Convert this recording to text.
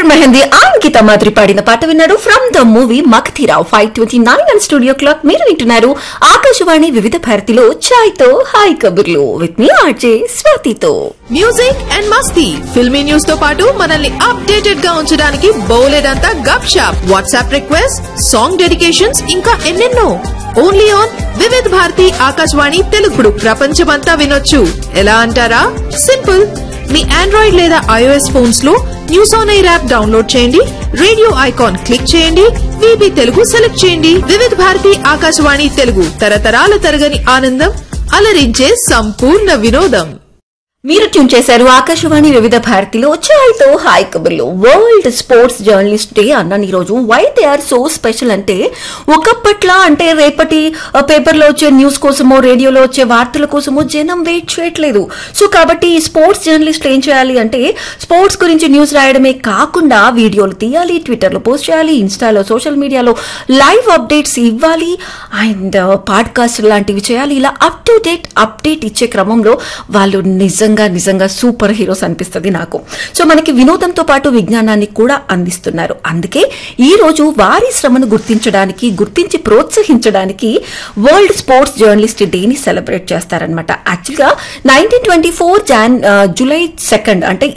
మెహందీ అంకిత మాదిరి పాడిన పాట విన్నాడు ఫ్రమ్ ద మూవీ మగధీరావు five twenty nine and studio clock మీరు వింటున్నారు ఆకాశవాణి వివిధ భారతిలో ఛాయ్ తో హాయ్ కబుర్లు విత్ మీ ఆర్జే స్వాతితో మ్యూజిక్ అండ్ మస్తీ ఫిల్మీ న్యూస్ తో పాటు మనల్ని అప్డేటెడ్ గా ఉంచడానికి బౌలెడంతా గప్ షాప్ వాట్సాప్ రిక్వెస్ట్ సాంగ్ డెడికేషన్స్ ఇంకా ఎన్నెన్నో ఓన్లీ ఆన్ వివిధ్ భారతి ఆకాశవాణి తెలుగుడు ప్రపంచమంతా వినొచ్చు ఎలా అంటారా సింపుల్ మీ ఆండ్రాయిడ్ లేదా ఐఓఎస్ ఫోన్స్ లో news on air app download చేయండి రేడియో ఐకాన్ క్లిక్ చేయండి వీబీ తెలుగు సెలెక్ట్ చేయండి వివిధ భారతి ఆకాశవాణి తెలుగు తరతరాల తరగని ఆనందం అలరించే సంపూర్ణ వినోదం మీరు ట్యూన్ చేశారు ఆకాశవాణి వివిధ భారతిలో ఛాయ్ తో హాయ్ కబుర్లు వరల్డ్ స్పోర్ట్స్ జర్నలిస్ట్ డే అన్నాను ఈ రోజు why they are so special అంటే ఒకప్పట్లా అంటే రేపటి ఆ, పేపర్లో వచ్చే న్యూస్ కోసమో రేడియోలో వచ్చే వార్తల కోసమో జనం వెయిట్ చేయట్లేదు సో కాబట్టి ఈ స్పోర్ట్స్ జర్నలిస్ట్ ఏం చేయాలి అంటే స్పోర్ట్స్ గురించి న్యూస్ రాయడమే కాకుండా వీడియోలు తీయాలి ట్విట్టర్లో పోస్ట్ చేయాలి ఇన్స్టాలో సోషల్ మీడియాలో లైవ్ అప్డేట్స్ ఇవ్వాలి అండ్ పాడ్కాస్ట్ లాంటివి చేయాలి ఇలా అప్ టు డేట్ అప్డేట్ ఇచ్చే క్రమంలో వాళ్ళు నిజంగా నిజంగా సూపర్ హీరోస్ అనిపిస్తుంది నాకు సో మనకి వినోదంతో పాటు విజ్ఞానాన్ని కూడా అందిస్తున్నారు అందుకే ఈ రోజు వారి శ్రమను గుర్తించడానికి గుర్తించి ప్రోత్సహించడానికి వరల్డ్ స్పోర్ట్స్ జర్నలిస్ట్ డేని సెలబ్రేట్ చేస్తారనమాట యాక్చువల్గా nineteen twenty four June July second అంటే